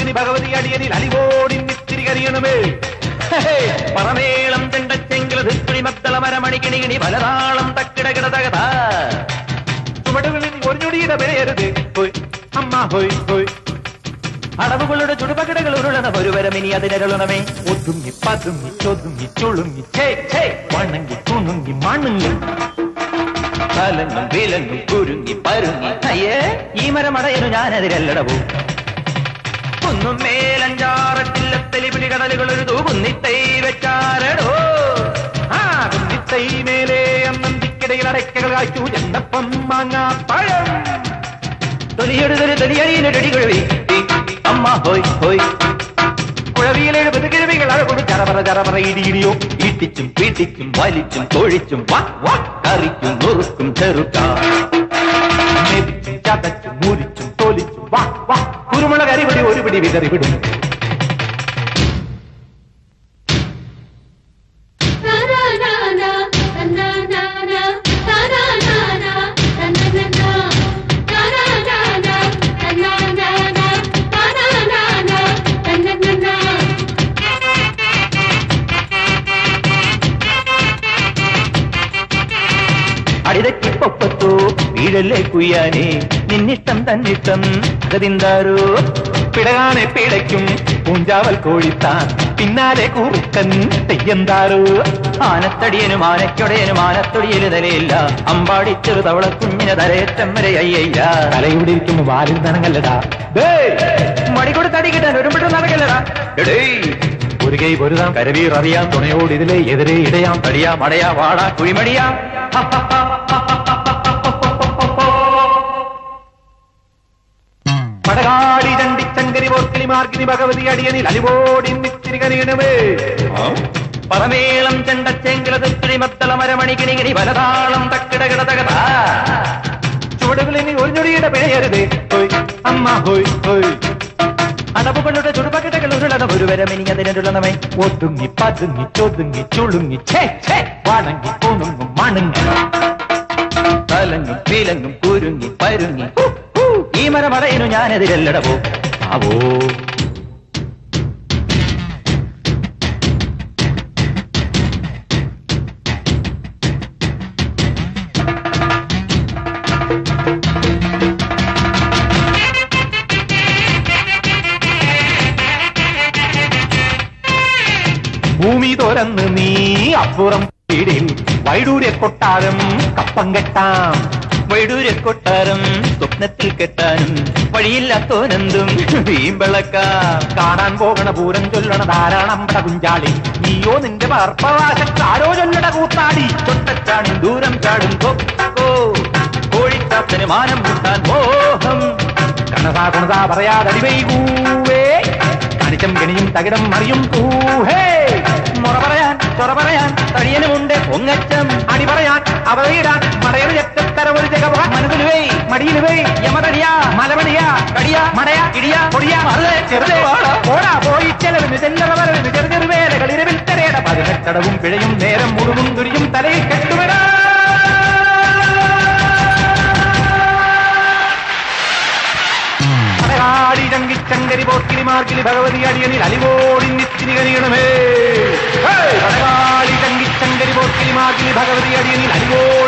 മാർഗിനി ഭഗവതി അടിയനിൽ അലിവോടി നിത്തിരി കരിയണമേ പറമേളം ചെണ്ടച്ചെങ്കിൽ ധിക്കിണി മത്തള മരമണിക്കിണി കിണി പലതാളം തക്കിട കിടതകതാ ചുവടുകളിൽ ഒരു ഞൊടിയുടെ പേരത് ഹോയ് അമ്മ ഹോയ് ഹോയ് അടവുകളുടെ ചുടുപകടകൾ ഉരുളണ ഒരുവരം ഇനി അതിനരുളണമേ ഒതുങ്ങി പതുങ്ങി ചൊതുങ്ങി ചുളുങ്ങി ഛേ ഛേ വണങ്ങി തുണുങ്ങി മണുങ്ങി കലങ്ങും വിലങ്ങും കുരുങ്ങി പരുങ്ങി അയ്യേ ഈ മരമടയനു ഞാനതിരല്ലടവൂ കുന്നും മേലഞ്ചാറട്ടില്ലത്തലി പിടികടലുകൾ ഒരു തൂകുന്നിത്തൈ വെച്ചാരടോ ആ കുന്നിത്തൈ മേലെ അന്നന്തിക്കിടയിൽ അടയ്ക്കകൾ കായ്ച്ചു ചെണ്ടപ്പം മാങ്ങാ പഴം തൊലിയെടുതൊരു തൊലിയടിയിലൊരടി കുഴവി അമ്മ ഹോയ് ഹോയ് കുഴവിയിൽ എഴുപത് കിഴവികൾ അഴകൊടു ചറപറ ചറപറ ഇടിയിടിയോ ഈട്ടിച്ചും പീട്ടിച്ചും വലിച്ചും കൊഴിച്ചും വാ വാ കറിക്കും നുറുക്കും ചെറുക്കാം മെതിച്ചും ചതച്ചും മുരിച്ചും തോലിച്ചും വാ വാ കുരുമുളക് അരിപിടി ഒരു പിടി വിതറി വിടും അടിതക്കിപ്പൊപ്പത്തോ വീഴല്ലേ കുയ്യാനേ നിന്നിഷ്ടം തന്നിഷ്ടം അകതിന്താരോ പിടകാനെ പിടയ്ക്കും പൂഞ്ചാവൽ കോഴിത്താൻ പിന്നാലെ കൂറുക്കൻ തെയ്യന്താരോ ആനത്തടിയനും ആനയ്ക്കൊടയനും ആനത്തൊടിയല് തലയില്ല അമ്പാടി ചെറു തവള കുഞ്ഞിനെ തലയേറ്റം വരെ അയ്യയ്യ തലയുടെ ഇരിക്കുമ്പോ വാലിൽ നനങ്ങല്ലടാ മടി കൊടുത്തടി കിട്ടാൻ ഒരുമിട്ട് നടക്കല്ലടാ എടേ ഒരു കൈ പൊരുതാം കരവീർ അറിയാം തുണയോട് ഇതിലെ എതിരെ ഇടയാം തടിയാ മടയാ വാടാ കുഴിമടിയാ പടകാടി ചണ്ടിച്ചങ്കരി പോർക്കിലി മാർക്കിനി ഭഗവതി അടിയനിൽ അലിവോടി നിത്തിരി കനിയണമേ പറമേളം ചെണ്ടച്ചെങ്കിലതി മത്തള മരമണി കിണികിണി പലതാളം തക്കിട കിടതകതാ ചുവടുകളിൽ ഒരു ഞൊടിയുടെ പിഴയരുതേ ഹോയ് അമ്മ ഹോയ് ഹോയ് അടവുകളുടെ ചുടുപകിടകൾ ഉരുളണ ഒരുവരം ഇനി അതിനുള്ളണമേ ഒതുങ്ങി പതുങ്ങി ചൊതുങ്ങി ചുളുങ്ങി ഛേ ഛേ വണങ്ങി കൊണുങ്ങും മണങ്ങി തലങ്ങും വിലങ്ങും കുരുങ്ങി പരുങ്ങി ഹു, ഹു. ഈ മരമടയനു ഞാനെതിരല്ലടവോ ആവോ ഭൂമി തുറന്ന് നീ അപ്പുറം വീടിൽ വൈഡൂര്യ കൊട്ടാരം കപ്പം കെട്ടാം വൈഡൂര്യ കൊട്ടാരം സ്വപ്നത്തിൽ കെട്ടാനും വഴിയില്ലാത്തോനെന്തും വീമ്പളക്കാം കാണാൻ പോകണ പൂരം ചൊല്ലണ ധാരാളമ്പട കുഞ്ചാളി നീയോ നിന്റെ പാർപ്പവാശക്കാരോ ചൊല്ലട കൂത്താടി തൊട്ടച്ചാടും ദൂരം ചാടും കൊക്കോ കോഴിക്കാത്തന് മാനം മുട്ടാൻ മോഹം കണസാ കുണസാ പറയാതടി വൈകൂവേ കണിച്ചം കെണിയും തകിടം മറിയും കൂഹേ മുറ പറയാൻ ചൊറ പറയാൻ തടിയനുമുണ്ട് പൊങ്ങച്ചം അടി പറയാൻ അവതയിടാൻ മടയറ് ചെക്കത്തര ഒരു ജഗവ മനസ്സിൽ വേ മടിയിൽ വേ യമതടിയാ മലമടിയാ കടിയാ മടയാ ഇടിയാ പൊടിയാ മറുതേ ചെറുതേ വാടാ. പോടാ പോയി ചെലവിന് ചെല്ലറ വരവിന് ചെറു ചെറു വേലകൾ ഇരവിൽ തെരയട പതിനെട്ടടവും പിഴയും നേരം മുഴുവും തുരിയും തലയിൽ കെട്ടുവിടാ അടകാടി ചങ്കിച്ചങ്കരി പോക്കിരി മാർക്കിലി ഭഗവതി അടിയനിൽ അലിവോടി നിത്തിരി കനിയണമേ അടകാടി ചങ്കിച്ചങ്കരി പോക്കിരി മാർക്കിലി ഭഗവതി അടിയനിൽ അലിവോടി